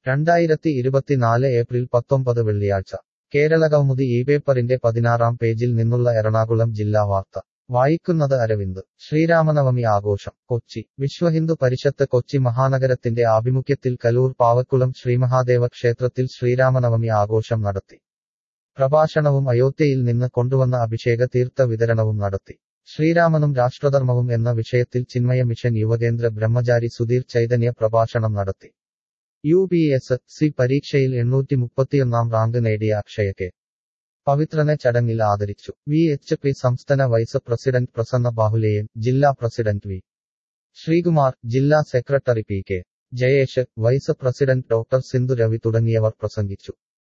രണ്ടായിരത്തി ഇരുപത്തിനാല് ഏപ്രിൽ പത്തൊമ്പത് വെള്ളിയാഴ്ച കേരളകൗമുദി ഈ പേപ്പറിന്റെ പതിനാറാം പേജിൽ നിന്നുള്ള എറണാകുളം ജില്ലാ വാർത്ത വായിക്കുന്നത് അരവിന്ദ് ശ്രീരാമനവമി ആഘോഷം കൊച്ചി വിശ്വഹിന്ദു പരിഷത്ത് കൊച്ചി മഹാനഗരത്തിന്റെ ആഭിമുഖ്യത്തിൽ കലൂർ പാവക്കുളം ശ്രീമഹാദേവ ക്ഷേത്രത്തിൽ ശ്രീരാമനവമി ആഘോഷം നടത്തി പ്രഭാഷണവും അയോധ്യയിൽ നിന്ന് കൊണ്ടുവന്ന അഭിഷേക തീർത്ഥ വിതരണവും നടത്തി ശ്രീരാമനും രാഷ്ട്രധർമ്മവും എന്ന വിഷയത്തിൽ ചിന്മയ മിഷൻ യുവകേന്ദ്ര ബ്രഹ്മചാരി സുധീർ ചൈതന്യ പ്രഭാഷണം നടത്തി യു പി എസ് സി പരീക്ഷയിൽ എണ്ണൂറ്റി മുപ്പത്തിയൊന്നാം റാങ്ക് നേടിയ അക്ഷയ കെ പവിത്രനെ ചടങ്ങിൽ ആദരിച്ചു വി എച്ച് പി സംസ്ഥാന വൈസ് പ്രസിഡന്റ് പ്രസന്ന ബാഹുലേയൻ ജില്ലാ പ്രസിഡന്റ് വി ശ്രീകുമാർ ജില്ലാ secretary P K Jayesh vice president doctor Sindhu Ravi തുടങ്ങിയവർ പ്രസംഗിച്ചു